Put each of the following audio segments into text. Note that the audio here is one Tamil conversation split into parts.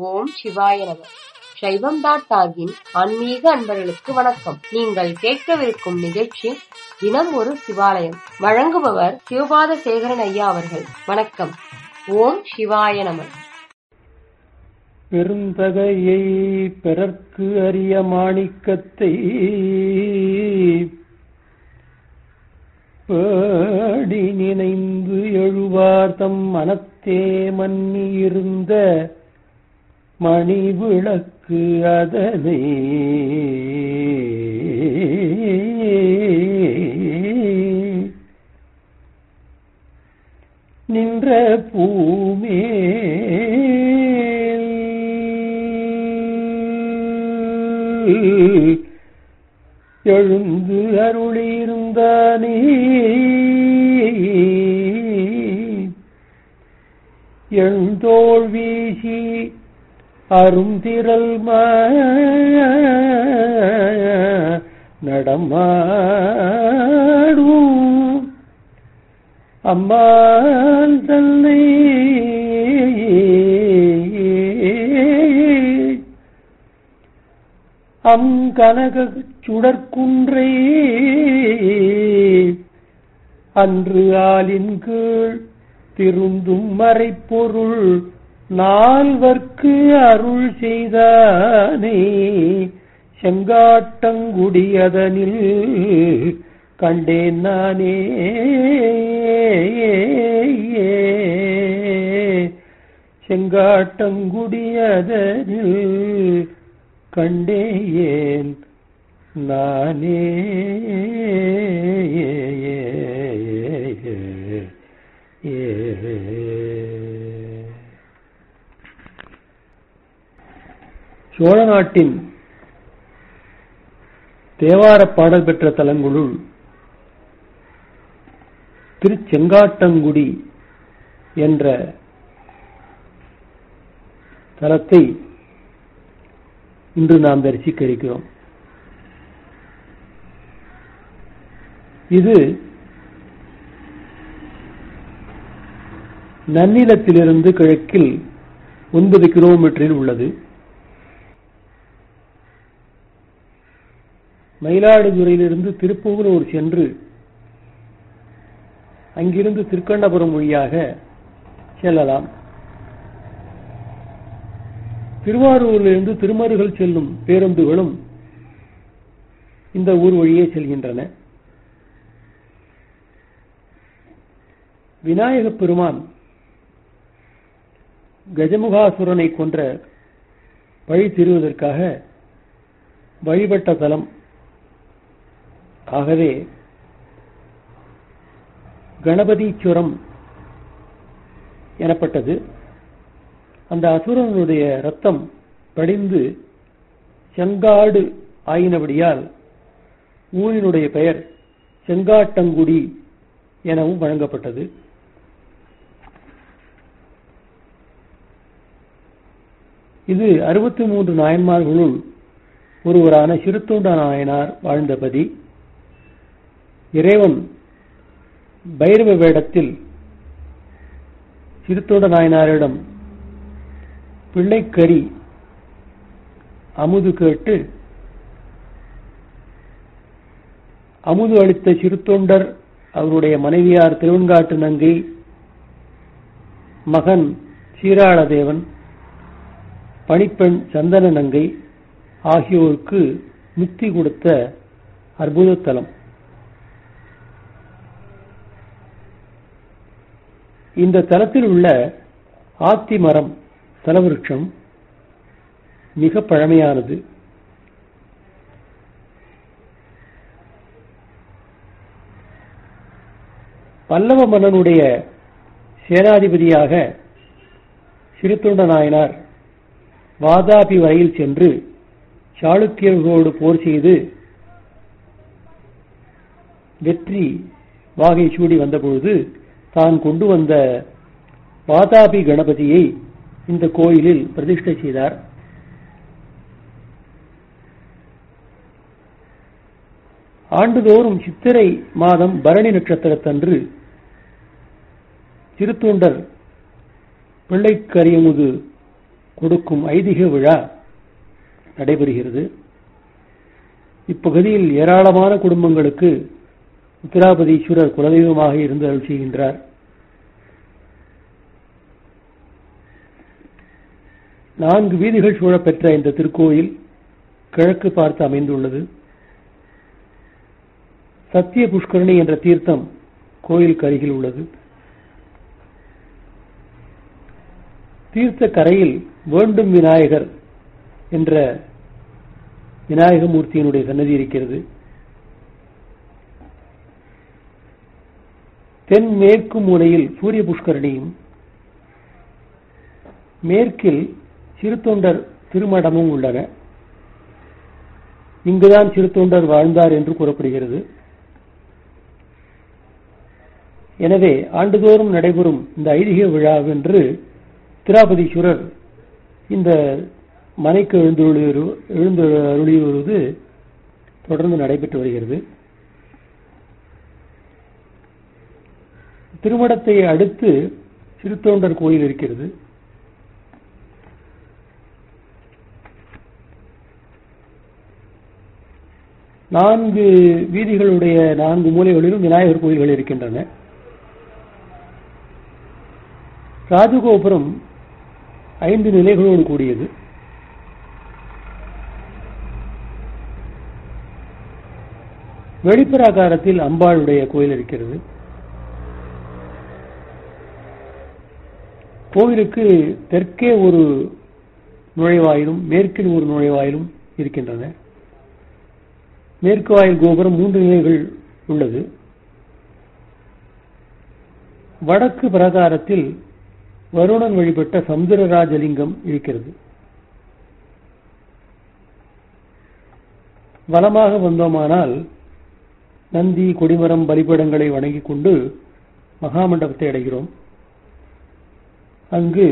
ஓம் சிவாய நம சைவம் டாட் டாகின் ஆன்மீக அன்பர்களுக்கு வணக்கம் நீங்கள் கேட்கவிருக்கும் நிகழ்ச்சி தினம் ஒரு சிவாலயம் வழங்குபவர் சிவபாத சேகரன் ஐயா அவர்கள் வணக்கம் ஓம் சிவாய நம பெருந்தகையை பிறர்க்கு அரிய மாணிக்கத்தை பேடி நினைந்து எழுவார் தம் மனத்தே மன்னி இருந்த மணி விளக்கு அதனை நின்ற பூமே எழுந்து அருளியிருந்தானே எழுந்தோள் வீசி அருந்திரல் நடமாடும் அம்மாள் தன்னை அம் கனக சுடற்குன்றை அன்று ஆலின் கீழ் திருந்தும் மறைப்பொருள் நால்வர்க்கு அருள் செய்தானே செங்காட்டங்குடியதனில் கண்டேன் நானே செங்காட்டங்குடியதனில் கண்டேன் நானே சோழ நாட்டின் தேவார பாடல் பெற்ற தலங்களுள் திருச்செங்காட்டங்குடி என்ற தலத்தை இன்று நாம் தரிசிக்க இருக்கிறோம் இது நன்னிலத்திலிருந்து கிழக்கில் ஒன்பது கிலோமீட்டரில் உள்ளது மயிலாடுதுறையிலிருந்து திருப்புவனூர் சென்று அங்கிருந்து திருக்கண்ணபுரம் வழியாக செல்லலாம் திருவாரூரிலிருந்து திருமருகல் செல்லும் பேருந்துகளும் இந்த ஊர் வழியே செல்கின்றன விநாயகப் பெருமான் கஜமுகாசுரனை கொன்ற வழி திருவதற்காக வழிபட்ட தலம் ஆகவே கணபதீச்சுரம் எனப்பட்டது அந்த அசுரனுடைய ரத்தம் படிந்து செங்காடு ஆயினபடியால் ஊரினுடைய பெயர் செங்காட்டங்குடி எனவும் வழங்கப்பட்டது இது அறுபத்தி மூன்று நாயன்மார்களுள் ஒருவரான சிறுத்தொண்ட நாயனார் வாழ்ந்தபதி இறைவன் பைரவ வேடத்தில் சிறுத்தொண்ட நாயனாரிடம் பிள்ளைக்கறி அமுது கேட்டு அமுது அளித்த சிறுத்தொண்டர் அவருடைய மனைவியார் திருவன்காட்டு நங்கை மகன் சீராளதேவன் பணிப்பெண் சந்தன நங்கை ஆகியோருக்கு முக்தி கொடுத்த அற்புத தலம் இந்த தலத்தில் உள்ள ஆத்தி மரம் தலவிருட்சம் மிக பழமையானது பல்லவ மன்னனுடைய சேனாதிபதியாக சிறுத்தொண்ட நாயனார் வாதாபி வரையில் சென்று சாளுக்கியர்களோடு போர் செய்து வெற்றி வாகை சூடி வந்தபொழுது தான் கொண்டு வந்த வாதாபி கணபதியை இந்த கோயிலில் பிரதிஷ்டை செய்தார் ஆண்டுதோறும் சித்திரை மாதம் பரணி நட்சத்திரத்தன்று திருத்தொண்டர் பிள்ளைக்கரியமுது கொடுக்கும் ஐதீக விழா நடைபெறுகிறது இப்பகுதியில் ஏராளமான குடும்பங்களுக்கு உத்திராபதீஸ்வரர் குலதெய்வமாக இருந்து அருள் செய்கின்றார் நான்கு வீதிகள் சூழப்பெற்ற இந்த திருக்கோயில் கிழக்கு பார்த்து அமைந்துள்ளது சத்திய புஷ்கரணி என்ற தீர்த்தம் கோயிலுக்கு அருகில் உள்ளது தீர்த்த கரையில் வேண்டும் விநாயகர் என்ற விநாயகமூர்த்தியினுடைய சன்னதி இருக்கிறது தென்மேற்கு மூலையில் சூரிய புஷ்கரணியும் மேற்கில் சிறுத்தொண்டர் திருமடமும் உள்ளன இங்குதான் சிறுத்தொண்டர் வாழ்ந்தார் என்று கூறப்படுகிறது எனவே ஆண்டுதோறும் நடைபெறும் இந்த ஐதீக விழாவென்று திராபதீஸ்வரர் இந்த மனைக்கு எழுந்தருளி எழுந்து அருளி வருவது தொடர்ந்து நடைபெற்று வருகிறது திருமணத்தை அடுத்து சிறுத்தொண்டர் கோயில் இருக்கிறது நான்கு வீதிகளுடைய நான்கு மூலைகளிலும் விநாயகர் கோயில்கள் இருக்கின்றன ராஜகோபுரம் ஐந்து நிலைகளோடு கூடியது வெளிப்புறாகாரத்தில் அம்பாளுடைய கோயில் இருக்கிறது கோவிலுக்கு தெற்கே ஒரு நுழைவாயிலும் மேற்கில் ஒரு நுழைவாயிலும் இருக்கின்றன மேற்கு வாயில் கோபுரம் மூன்று நிலைகள் உள்ளது வடக்கு பிரகாரத்தில் வருணன் வழிபட்ட சமுதிரராஜலிங்கம் இருக்கிறது வலமாக வந்தோமானால் நந்தி கொடிமரம் பலிபடங்களை வணங்கிக் கொண்டு மகாமண்டபத்தை அடைகிறோம் அங்கு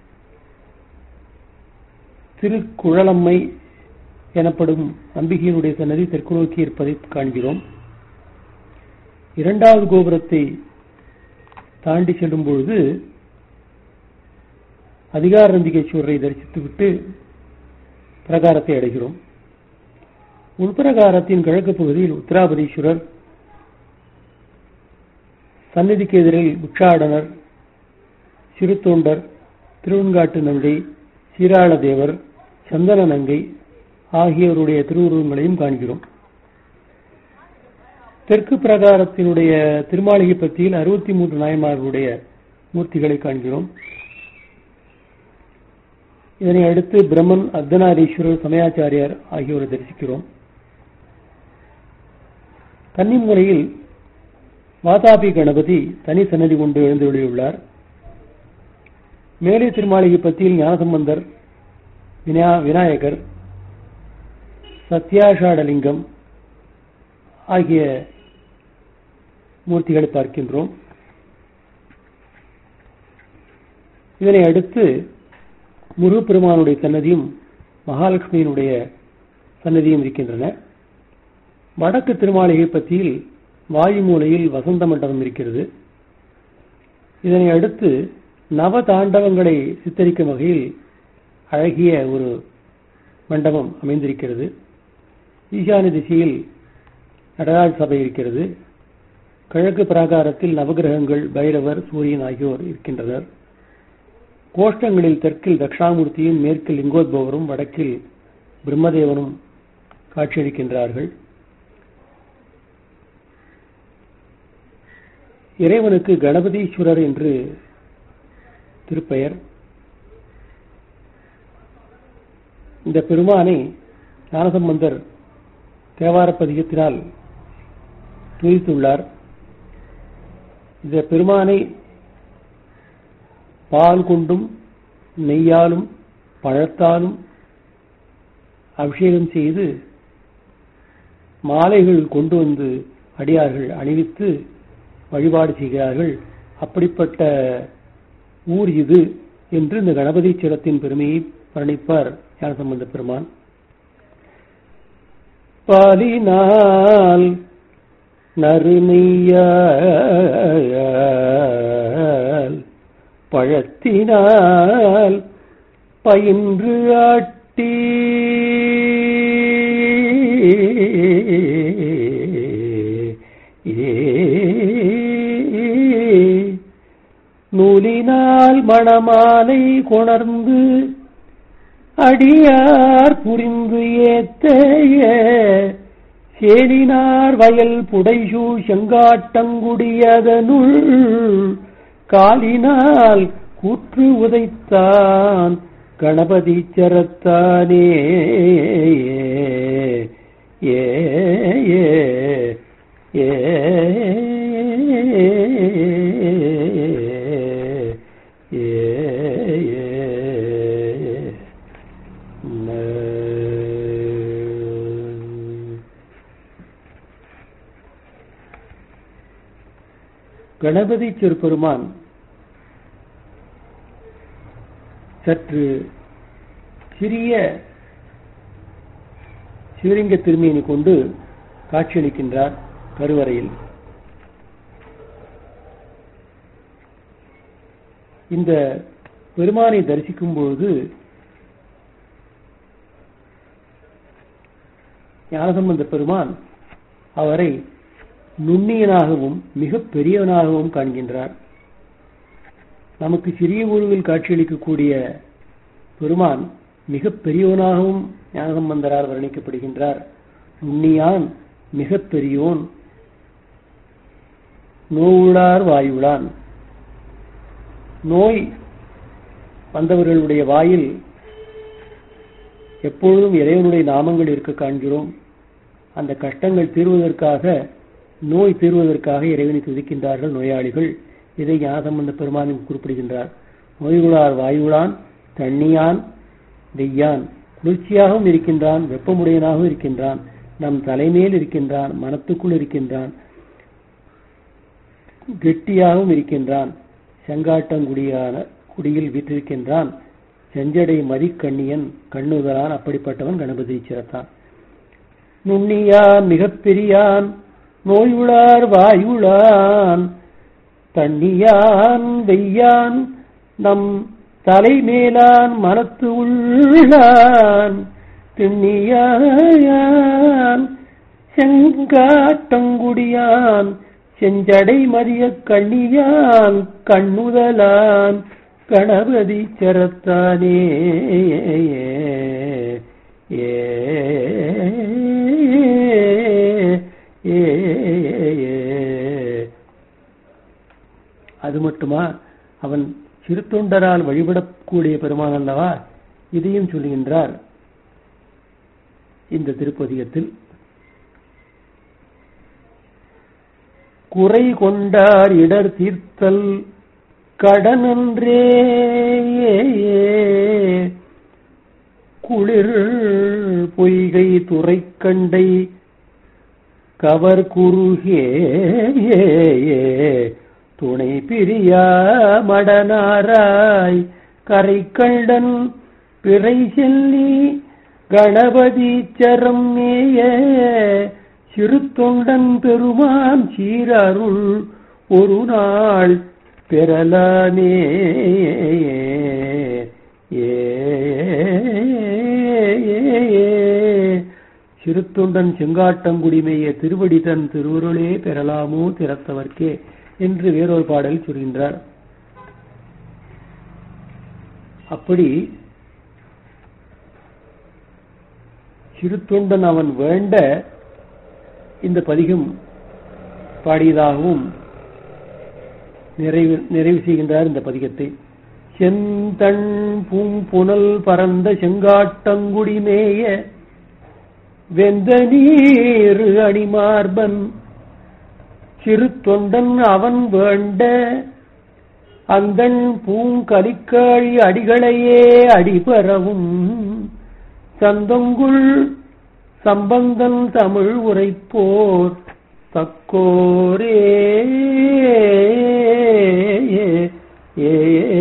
திருக்குழலம்மை எனப்படும் அம்பிகையினுடைய சன்னதி தெற்கு நோக்கி இருப்பதை காண்கிறோம் இரண்டாவது கோபுரத்தை தாண்டி செல்லும் பொழுது அதிகாரந்திகேஸ்வரரை தரிசித்துவிட்டு பிரகாரத்தை அடைகிறோம் உள்பிரகாரத்தின் கிழக்கு பகுதியில் உத்திராபதீஸ்வரர் சந்நிதிக்கு எதிரில் பிக்ஷாடனர் சிறுத்தொண்டர் திருவன்காட்டு நங்கை சீராள தேவர் சந்தன நங்கை ஆகியோருடைய திருவுருவங்களையும் காண்கிறோம் தெற்கு பிரகாரத்தினுடைய திருமாளிகை பத்தியில் அறுபத்தி மூன்று நாயன்மார்களுடைய மூர்த்திகளை காண்கிறோம் இதனை அடுத்து பிரம்மன் அர்த்தநாரீஸ்வரர் சமயாச்சாரியார் ஆகியோரை தரிசிக்கிறோம் கன்னிமுறையில் வாதாபி கணபதி தனி சன்னதி கொண்டு எழுந்துள்ளார் மேலே திருமாளிகை பத்தியில் ஞானசம்பந்தர் விநாயகர் சத்யாஷாடலிங்கம் ஆகிய மூர்த்திகளை பார்க்கின்றோம் இதனை அடுத்து முருகப்பெருமானுடைய சன்னதியும் மகாலட்சுமியினுடைய சன்னதியும் இருக்கின்றன வடக்கு திருமாளிகை பத்தியில் வாயு மூலையில் வசந்த மண்டபம் இருக்கிறது இதனை அடுத்து நவ தாண்டவங்களை சித்தரிக்கும் வகையில் அழகிய ஒரு மண்டபம் அமைந்திருக்கிறது ஈசான திசையில் நடராஜ சபை இருக்கிறது கிழக்கு பிராகாரத்தில் நவகிரகங்கள் பைரவர் சூரியன் ஆகியோர் இருக்கின்றனர் கோஷ்டங்களில் தெற்கில் தட்சிணாமூர்த்தியும் மேற்கில் லிங்கோத்பவரும் வடக்கில் பிரம்மதேவனும் காட்சியளிக்கின்றார்கள் இறைவனுக்கு கணபதீஸ்வரர் என்று திருப்பெயர் இந்த பெருமானை ஞானசம்பந்தர் தேவார பதிகத்தினால் துதித்துள்ளார் இந்த பெருமானை பால் கொண்டும் நெய்யாலும் பழத்தாலும் அபிஷேகம் செய்து மாலைகள் கொண்டு வந்து அடியார்கள் அணிவித்து வழிபாடு செய்கிறார்கள் அப்படிப்பட்ட ஊர் இது என்று இந்த கணபதி சிரத்தின் பெருமையை வர்ணிப்பார் ஞானசம்பந்த பெருமான் பாலினால் நறுமையால் பழத்தினால் பயின்று ஆட்டி நூலினால் மணமாலை கொணர்ந்து அடியார் புரிந்து ஏத்தைய சேலினார் வயல் புடைசூ செங்காட்டங்குடியதனுள் காலினால் கூற்று உதைத்தான் கணபதி சரத்தானே ஏ ஏ ஏ கணபதி சிறுபெருமான் சற்று சிறிய சிவலிங்க திருமேனி கொண்டு காட்சியளிக்கின்றார் கருவறையில் இந்த பெருமானை தரிசிக்கும் பொழுது ஞானசம்பந்த பெருமான் அவரை நுண்ணியனாகவும் மிக பெரியவனாகவும் காண்கின்றார் நமக்கு சிறிய உருவில் காட்சியளிக்கக்கூடிய பெருமான் மிக பெரியவனாகவும் ஞானசம்பந்தரால் வர்ணிக்கப்படுகின்றார் நுண்ணியான் மிக பெரியோன் நோவுளார் வாயுளான் நோய் வந்தவர்களுடைய வாயில் எப்பொழுதும் இறைவனுடைய நாமங்கள் இருக்க காண்கிறோம் அந்த கஷ்டங்கள் தீர்வதற்காக நோய் தீர்வதற்காக இறைவனை துதிக்கின்றார்கள் நோயாளிகள் இதை ஞானசம்பந்த பெருமானும் குறிப்பிடுகின்றார் நோய்குளார் வாயுளான் தண்ணியான் வெய்யான் குளிர்ச்சியாகவும் இருக்கின்றான் வெப்பமுடையனாகவும் இருக்கின்றான் நம் தலைமையில் இருக்கின்றான் மனத்துக்குள் இருக்கின்றான் கெட்டியாகவும் இருக்கின்றான் செங்காட்டங்குடியான குடியில் வீற்றிருக்கின்றான் செஞ்சடை மதிக்கண்ணியன் கண்ணுதலான் அப்படிப்பட்டவன் கணபதி சிறத்தான் நுண்ணியான் மிகப்பெரியான் நோயுளார் வாயுளான் தண்ணியான் வெய்யான் நம் தலைமேலான் மனத்து உள்ளான் திண்ணியான் செங்காட்டங்குடியான் செஞ்சடை மதிய கண்ணியான் கண்ணுதலான் கணபதி சரத்தானே ஏ அது மட்டுமா அவன் சிறு தொண்டரால் வழிபடக்கூடிய பெருமான் அல்லவா இதையும் சொல்லுகின்றார் இந்த திருப்பதிகத்தில் குறை கொண்டார் இடர் தீர்த்தல் கடனன்றே குளிர் பொய்கை துறைக்கண்டை கவர் குறுகே துணை பிரியா மடனாராய் கரை கண்டன் பிறை செல்லி கணபதி சரம் மேய சிறு தொண்டன் பெருமான் சீரருள் ஒரு நாள் பெறலாமே ஏ சிறுத்தொண்டன் செங்காட்டங்குடிமைய திருவடி தன் திருவருளே பெறலாமோ திறத்தவர்க்கே என்று வேறொரு பாடல் சொல்கின்றார் அப்படி சிறுத்தொண்டன் அவன் வேண்ட இந்த பதிகம் பாடியதாகவும் நிறைவு நிறைவு செய்கின்றார் இந்த பதிகத்தை செந்தண் பூம்புனல் பரந்த செங்காட்டங்குடிமேய வெந்த நீர் அணிமார்பன் சிறு தொண்டன் அவன் வேண்ட அந்தன் பூங்கலிக்காழி அடிகளையே அடிபரவும் சந்தங்குள் சம்பந்தன் தமிழ் உரைப்போர் தக்கோரே ஏ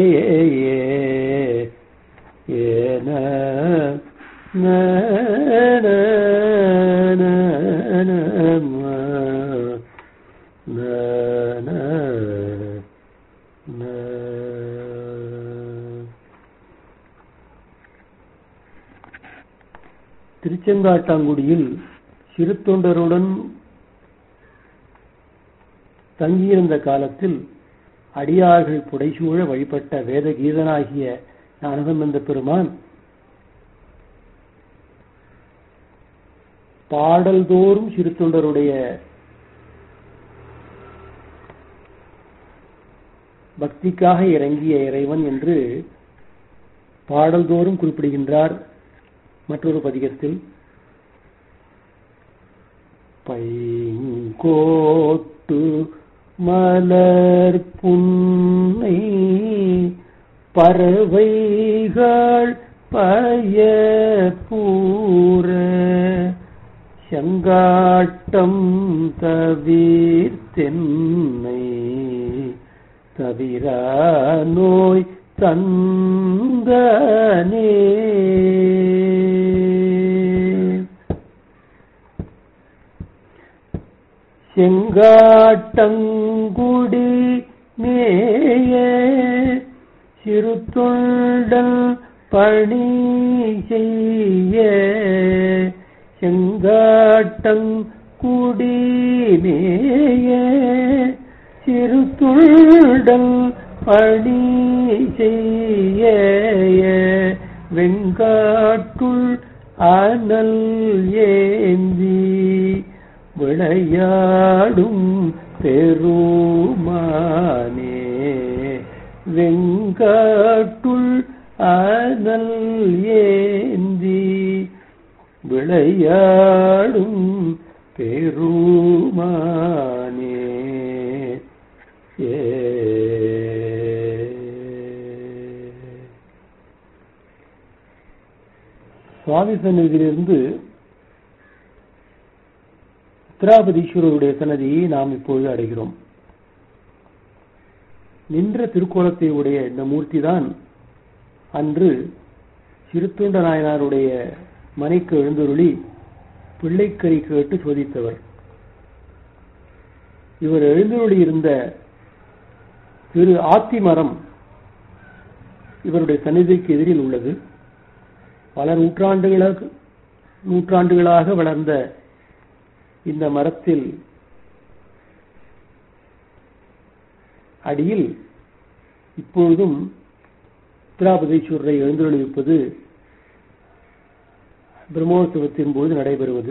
ஏன திருச்செங்காட்டாங்குடியில் சிறு தொண்டருடன் தங்கியிருந்த காலத்தில் அடியார்கள் புடைசூழ வழிபட்ட வேத கீதனாகிய ஞானசம்பந்த பெருமான் பாடல்தோறும் சிறு தொண்டருடைய பக்திக்காக இறங்கிய இறைவன் என்று பாடல்தோறும் குறிப்பிடுகின்றார் மற்றொரு பதிகத்தில் பைங்கோட்டு மலர் புன்னை பறவைகள் பய பூர செங்காட்டம் தவிர்த்தென்னை தவிர நோய் தந்தனே செங்காட்டங்குடி மேய சிறு தொண்டல் பணி செய்ய செங்காட்டங்குடி மேய சிறு துள்டல் பணி செய்ய வெங்காட்டுள் அனல் ஏந்தி விளையாடும் பெருமானே வெங்காட்டுள் அனல் ஏந்தி விளையாடும் பெருமானே ஏ சுவாமி சன்னதியிலிருந்து உத்திராபதீஸ்வரருடைய சன்னதியை நாம் இப்பொழுது அடைகிறோம் நின்ற திருக்கோலத்தை உடைய இந்த மூர்த்தி தான் அன்று சிறுத்தொண்ட நாயனாருடைய மனைக்கு எழுந்தருளி பிள்ளைக்கறி கேட்டு சோதித்தவர் இவர் எழுந்தருளி இருந்த திரு ஆத்திமரம் இவருடைய சன்னிதிக்கு எதிரில் உள்ளது பல நூற்றாண்டுகளாக நூற்றாண்டுகளாக வளர்ந்த இந்த மரத்தில் அடியில் இப்பொழுதும் உத்திராபதீஸ்வரரை எழுந்தொழிப்பது பிரம்மோற்சவத்தின் போது நடைபெறுவது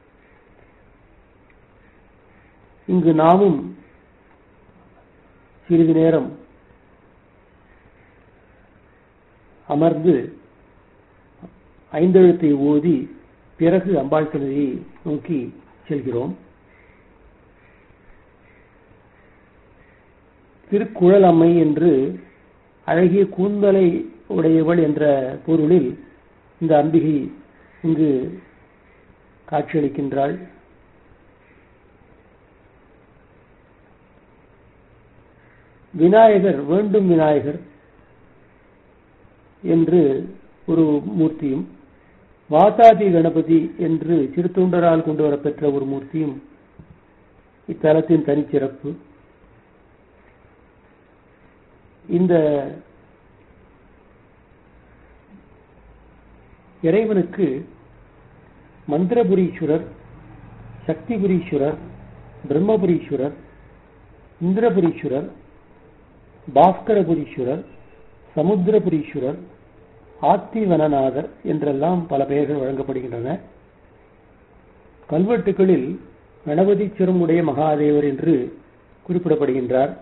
இங்கு நாமும் சிறிது நேரம் அமர்ந்து ஐந்தெழுத்தை ஓதி பிறகு அம்பாள் சன்னதியை நோக்கி செல்கிறோம் திருக்குழல் அம்மை என்று அழகிய கூந்தலை உடையவள் என்ற பொருளில் இந்த அம்பிகை இங்கு காட்சியளிக்கின்றாள் விநாயகர் வேண்டும் விநாயகர் என்று ஒரு மூர்த்தியும் வாசாதி கணபதி என்று சிறுத்தொண்டரால் கொண்டு வரப்பெற்ற ஒரு மூர்த்தியும் இத்தலத்தின் தனிச்சிறப்பு இந்த இறைவனுக்கு மந்திரபுரீஸ்வரர் சக்திபுரீஸ்வரர் பிரம்மபுரீஸ்வரர் இந்திரபுரீஸ்வரர் பாஸ்கரபுரீஸ்வரர் சமுத்திரபுரீஸ்வரர் ஆத்திவனநாதர் என்றெல்லாம் பல பெயர்கள் வழங்கப்படுகின்றன கல்வெட்டுகளில் கணபதி சிறுமுடைய மகாதேவர் என்று குறிப்பிடப்படுகின்றார்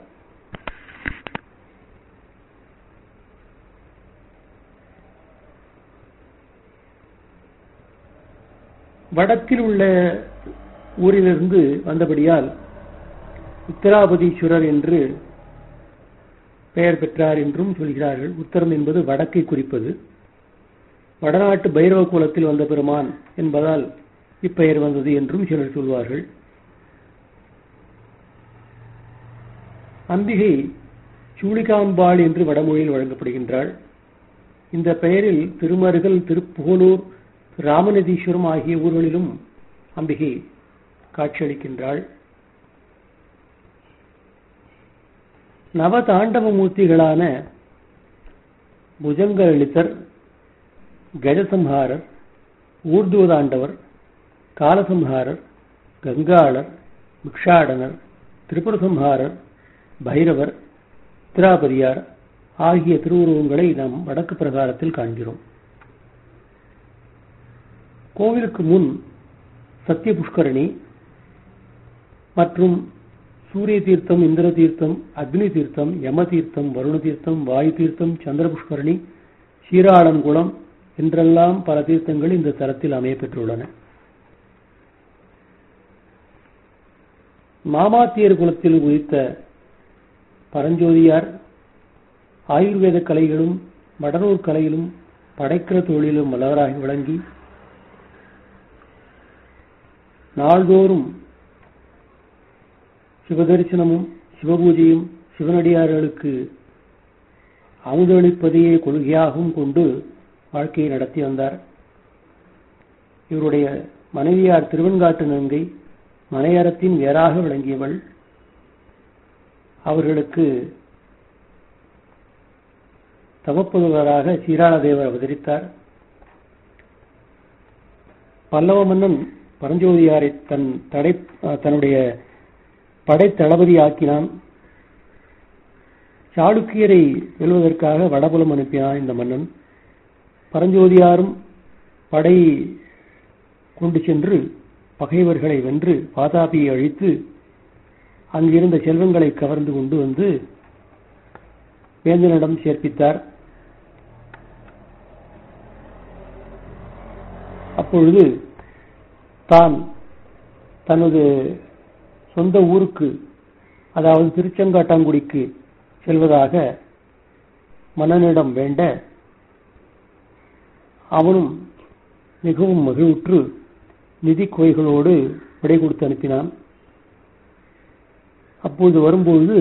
வடக்கில் உள்ள ஊரிலிருந்து வந்தபடியால் உத்தராபதீஸ்வரர் என்று பெயர் பெற்றார் என்றும் சொல்கிறார்கள் உத்தரம் என்பது வடக்கை குறிப்பது வடநாட்டு பைரவ குலத்தில் வந்த பெருமான் என்பதால் இப்பெயர் வந்தது என்றும் சிலர் சொல்வார்கள் அம்பிகை சூளிகாம்பாள் என்று வடமொழியில் வழங்கப்படுகின்றாள் இந்த பெயரில் திருமருகல் திருப்புகலூர் ராமநதீஸ்வரம் ஆகிய ஊர்களிலும் அம்பிகை காட்சியளிக்கின்றாள் நவதாண்டவ மூர்த்திகளான புஜங்கலளிதர் கஜசம்ஹாரர் ஊர்துவதாண்டவர் காலசம்ஹாரர் கங்காளர் பிக்ஷாடனர் திரிபுரசம்ஹாரர் பைரவர் திராபதியார் ஆகிய திருவுருவங்களை நாம் வடக்கு பிரகாரத்தில் காண்கிறோம் கோவிலுக்கு முன் சத்திய புஷ்கரணி மற்றும் சூரிய தீர்த்தம் இந்திர தீர்த்தம் அக்னி தீர்த்தம் யம தீர்த்தம் வருண தீர்த்தம் வாயு தீர்த்தம் சந்திர புஷ்கரணி சீராளன்குளம் என்றெல்லாம் பல தீர்த்தங்கள் இந்த தலத்தில் அமையப்பெற்றுள்ளன மாமாத்தியர் குலத்தில் உதித்த பரஞ்சோதியார் ஆயுர்வேத கலைகளும் வடலூர் கலையிலும் படைக்கிற தொழிலும் வல்லவராகி விளங்கி நாள்தோறும் சிவதரிசனமும் சிவபூஜையும் சிவனடியார்களுக்கு அமுதளிப்பதையே கொள்கையாகவும் கொண்டு வாழ்க்கையை நடத்தி வந்தார் இவருடைய மனைவியார் திருவெண்காட்டு நங்கை மனையறத்தின் வேறாக விளங்கியவள் அவர்களுக்கு தவப்புதல்வராக சீராளதேவர் அவதரித்தார் பல்லவ மன்னன் பரஞ்சோதியாரை தன் தடை தன்னுடைய படை தளபதி ஆக்கினான் சாளுக்கியரை வெல்வதற்காக வடபுலம் அனுப்பினான் இந்த மன்னன் பரஞ்சோதியாரும் படை கொண்டு சென்று பகைவர்களை வென்று பாதாபியை அழித்து அங்கிருந்த செல்வங்களை கவர்ந்து கொண்டு வந்து வேந்தனிடம் சேர்ப்பித்தார் அப்பொழுது தான் தனது சொந்த ஊருக்கு அதாவது திருச்செங்காட்டாங்குடிக்கு செல்வதாக மன்னனிடம் வேண்ட அவனும் மிகவும் மகிழ்வுற்று நிதி கோய்களோடு விடை கொடுத்து அனுப்பினான் அப்போது வரும்பொழுது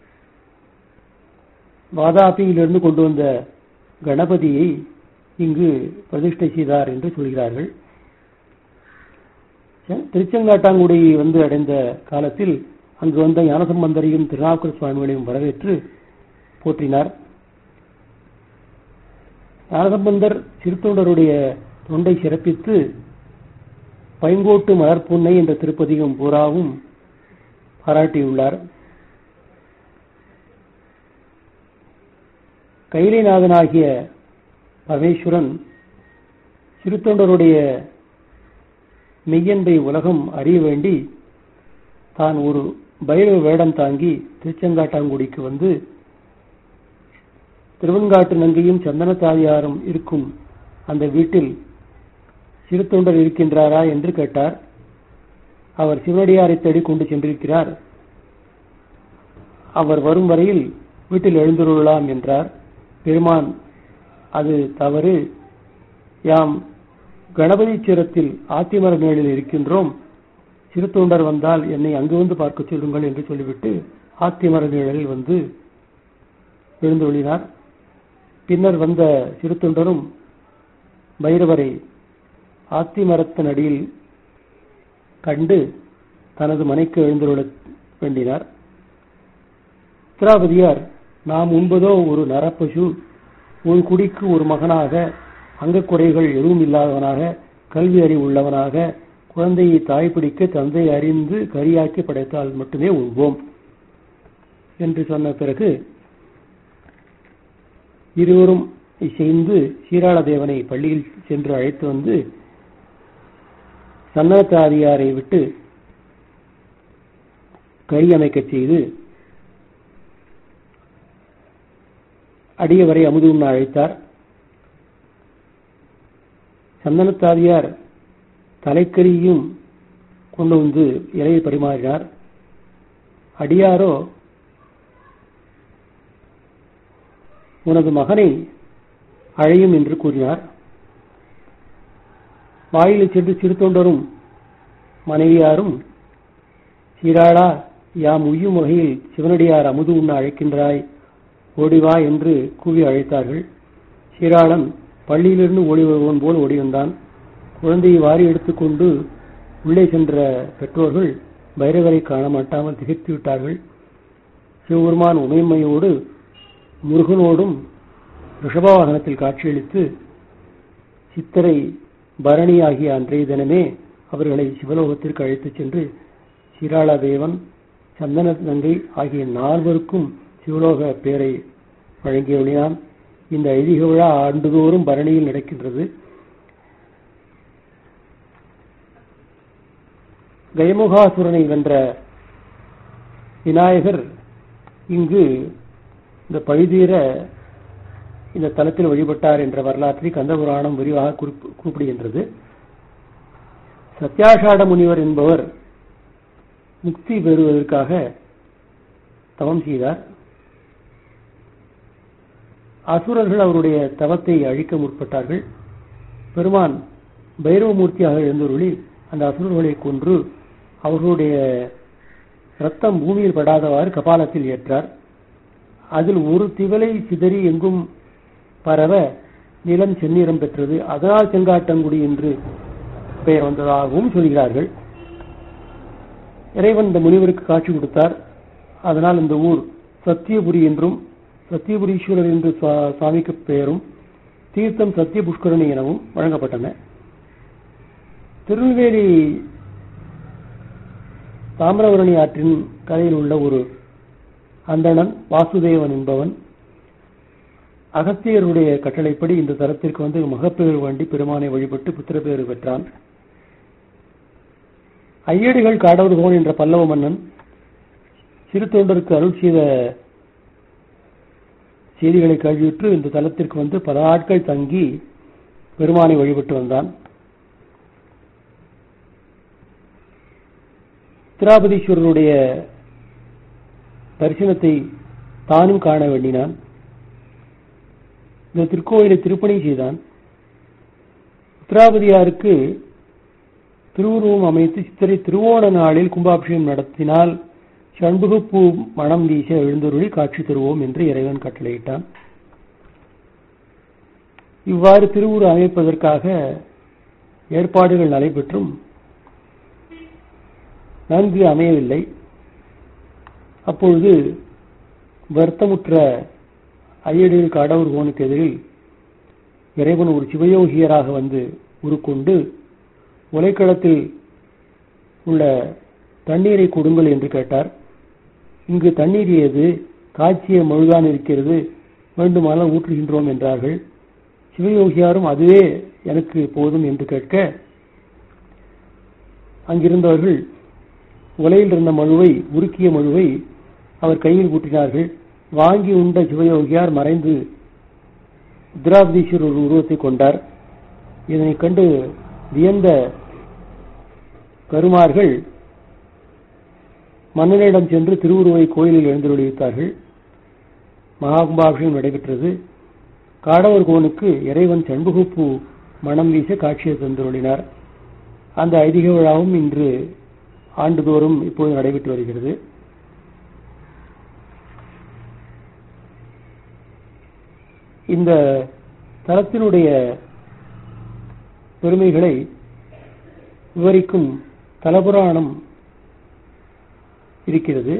வாதாபியிலிருந்து கொண்டு வந்த கணபதியை இங்கு பிரதிஷ்டை செய்தார் என்று சொல்கிறார்கள் திருச்செங்காட்டாங்குடி வந்து அடைந்த காலத்தில் அங்கு வந்த ஞானசம்பந்தரையும் திருநாவுக்கர் சுவாமிகளையும் வரவேற்று போற்றினார் ஞானசம்பந்தர் சிறுத்தொண்டருடைய தொண்டை சிறப்பித்து பைங்கோட்டு மலர்புன்னை என்ற திருப்பதிகம் பூராவும் பாராட்டியுள்ளார் கைலைநாதனாகிய பரமேஸ்வரன் சிறுத்தொண்டருடைய மெய்யன்பை உலகம் அறிய வேண்டி தான் ஒரு பைரவ வேடம் தாங்கி திருச்செங்காட்டாங்குடிக்கு வந்து திருவெண்காட்டு நங்கையும் சந்தனத்தாதியாரும் இருக்கும் அந்த வீட்டில் சிறுத்தொண்டர் இருக்கின்றாரா என்று கேட்டார் அவர் சிவனடியாரை தேடி கொண்டு சென்றிருக்கிறார் அவர் வரும் வரையில் வீட்டில் எழுந்துள்ளலாம் என்றார் பெருமான் அது தவறு யாம் கணபதி சிரத்தில் ஆத்திமர நிலையில் இருக்கின்றோம் சிறு தொண்டர் வந்தால் என்னை அங்கு வந்து பார்க்க சொல்லுங்கள் என்று சொல்லிவிட்டு ஆத்திமர நிழலில் வந்து எழுந்தொழினார் பின்னர் வந்த சிறு தொண்டரும் பைரவரை ஆத்திமரத்தின் அடியில் கண்டு தனது மனைக்கு எழுந்துள்ள வேண்டினார் திராபதியார் நாம் உண்பதோ ஒரு நரப்பசு ஒரு குடிக்கு ஒரு மகனாக அங்கக்குறைகள் எதுவும் இல்லாதவனாக கல்வி அறிவு உள்ளவனாக குழந்தையை தாய் பிடிக்க தந்தை அறிந்து கரியாக்கி படைத்தால் மட்டுமே உண்போம் என்று சொன்ன பிறகு இருவரும் இசைந்து சீராள தேவனை பள்ளியில் சென்று அழைத்து வந்து சன்னதாதியாரை விட்டு கறி அமைக்கச் செய்து அடியவரை அமுது உண்ண அழைத்தார் சந்தனத்தாதியார் தலைக்கரியும் கொண்டு வந்து இலையை பரிமாறினார் அடியாரோ உனது மகனை அழையும் என்று கூறினார் வாயிலை சென்று சிறுத்தொண்டரும் மனைவியாரும் சீராளா யாம் உய்யும் வகையில் சிவனடியார் அமுது உண்ண அழைக்கின்றாய் ஓடிவா என்று கூவி அழைத்தார்கள் சீராளன் பள்ளியிலிருந்து ஓடி வருவன் போல் ஓடி வந்தான் குழந்தையை வாரி எடுத்துக்கொண்டு உள்ளே சென்ற பெற்றோர்கள் பைரவரை காண மாட்டாமல் திகைத்து விட்டார்கள் சிவபெருமான் உமையம்மையோடு முருகனோடும் ரிஷபவாகனத்தில் காட்சியளித்து சித்தரை பரணி ஆகிய அன்றைய தினமே அவர்களை சிவலோகத்திற்கு அழைத்துச் சென்று சீராளதேவன் சந்தன கங்கை ஆகிய நால்வருக்கும் சிவலோக பேரை வழங்கியவழியான் இந்த ஐதீக விழா ஆண்டுதோறும் பரணியில் நடக்கின்றது கயமுகாசுரனை வென்ற விநாயகர் இங்கு இந்த பழிதீர இந்த தலத்தில் வழிபட்டார் என்ற வரலாற்றை கந்தபுராணம் விரிவாக குறிப்பு- குறிப்பிடுகின்றது சத்யாஷாட முனிவர் என்பவர் முக்தி பெறுவதற்காக தவம் செய்தார் அசுரர்கள் அவருடைய தவத்தை அழிக்க முற்பட்டார்கள் பெருமான் பைரவமூர்த்தியாக எழுந்தருளி அந்த அசுரர்களை கொன்று அவர்களுடைய ரத்தம் பூமியில் படாதவாறு கபாலத்தில் ஏற்றார் அதில் ஒரு திவலை சிதறி எங்கும் பரவ நிலம் செந்நிறம் பெற்றது அதனால் செங்காட்டங்குடி என்று பெயர் வந்ததாகவும் சொல்கிறார்கள் இறைவன் இந்த முனிவருக்கு காட்சி கொடுத்தார் அதனால் இந்த ஊர் சத்தியபுரி என்றும் சத்தியபுரீஸ்வரர் என்று சுவா- சுவாமிக்கு பெயரும் தீர்த்தம் சத்திய புஷ்கரணி எனவும் வழங்கப்பட்டன திருநெல்வேலி தாமிரபரணி ஆற்றின் கரையில் உள்ள ஒரு அந்தணன் வாசுதேவன் என்பவன் அகத்தியருடைய கட்டளைப்படி இந்த தலத்திற்கு வந்து மகப்பேறு வேண்டி பெருமானை வழிபட்டு புத்திரப்பேறு பெற்றான் ஐயடிகள் காடவர்கோன் என்ற பல்லவ மன்னன் சிறு தொண்டருக்கு அருள் செய்த செய்திகளை கழிவுற்று இந்த தலத்திற்கு வந்து பல நாட்கள் தங்கி பெருமானை வழிபட்டு வந்தான் திராபதீஸ்வரருடைய தரிசனத்தை தானும் காண வேண்டினான் இந்த திருக்கோயிலை திருப்பணி செய்தான் உத்திராபதியாருக்கு திருவுருவம் அமைத்து சித்திரை திருவோண நாளில் கும்பாபிஷேகம் நடத்தினால் சண்புகப்பூ மணம் வீச எழுந்தருளி காட்சி தருவோம் என்று இறைவன் கட்டளையிட்டான் இவ்வாறு திருவுரு அமைப்பதற்காக ஏற்பாடுகள் நடைபெற்றும் நன்கு அமையவில்லை அப்பொழுது வருத்தமுற்ற ஐயடிகள் காடவர் கோனுக்கு எதிரில் இறைவன் ஒரு சிவயோகியராக வந்து உருக்கொண்டு உலைக்களத்தில் உள்ள தண்ணீரை கொடுங்கள் என்று கேட்டார் இங்கு தண்ணீர் ஏது காய்ச்சிய மழுதான் இருக்கிறது வேண்டுமானால் ஊற்றுகின்றோம் என்றார்கள் சிவயோகியாரும் அதுவே எனக்கு போதும் என்று கேட்க அங்கிருந்தவர்கள் உலையில் இருந்த மழுவை உருக்கிய மழுவை அவர் கையில் ஊற்றினார்கள் வாங்கி உண்ட சிவயோகியார் மறைந்து உத்ராபதீஸ்வரர் உருவத்தை கொண்டார் இதனைக் கண்டு வியந்த கருமார்கள் மன்னனிடம் சென்று திருவுருவை கோயிலில் எழுந்தருளித்தார்கள் மகாகும்பாபிஷேகம் நடைபெற்றது காடவர் கோனுக்கு இறைவன் செண்புகுப்பூ மனம் வீச காட்சியை தந்துருளினார் அந்த ஐதீக விழாவும் இன்று ஆண்டுதோறும் இப்போது நடைபெற்று வருகிறது இந்த தலத்தினுடைய பெருமைகளை விவரிக்கும் தலபுராணம் இருக்கிறது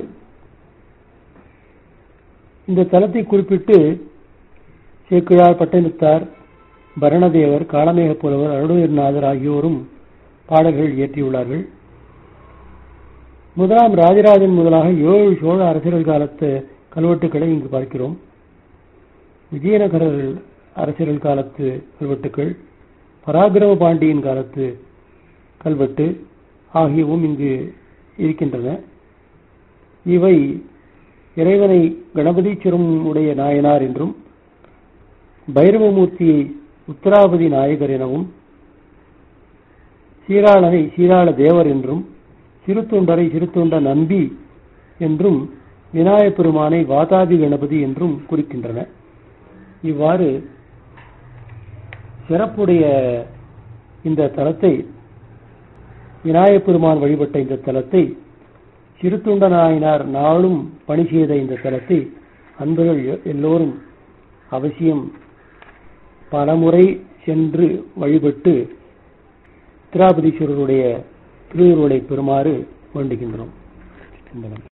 இந்த தலத்தை குறிப்பிட்டு சேக்கிழார் பட்டணித்தார் பரணதேவர் காளமேக புலவர் அருணகிரிநாதர் ஆகியோரும் பாடல்கள் இயற்றியுள்ளார்கள் முதலாம் ராஜராஜன் முதலாக ஏழு சோழ அரசர்கள் காலத்து கல்வெட்டுக்களை இங்கு பார்க்கிறோம் விஜயநகர அரசர்கள் காலத்து கல்வெட்டுக்கள் பராக்கிரம பாண்டியன் காலத்து கல்வெட்டு ஆகியவும் இங்கு இருக்கின்றன இவை இறைவனை கணபதீஸ்வரம் உடைய நாயனார் என்றும் பைரவமூர்த்தியை உத்தராபதி நாயகர் எனவும் சீராளனை சீராள தேவர் என்றும் சிறுத்தொண்டரை சிறுத்தொண்ட நம்பி என்றும் விநாயகப் பெருமானை வாதாபி கணபதி என்றும் குறிக்கின்றன இவ்வாறு சிறப்புடைய இந்த தலத்தை விநாயகப் பெருமான் வழிபட்ட இந்த தலத்தை சிறுத்துண்ட நாயனார் நாளும் பணி செய்த இந்த தலத்தை அன்பர்கள் எல்லோரும் அவசியம் பலமுறை சென்று வழிபட்டு திராபதீஸ்வரருடைய திருவுருளை பெறுமாறு வேண்டுகின்றோம்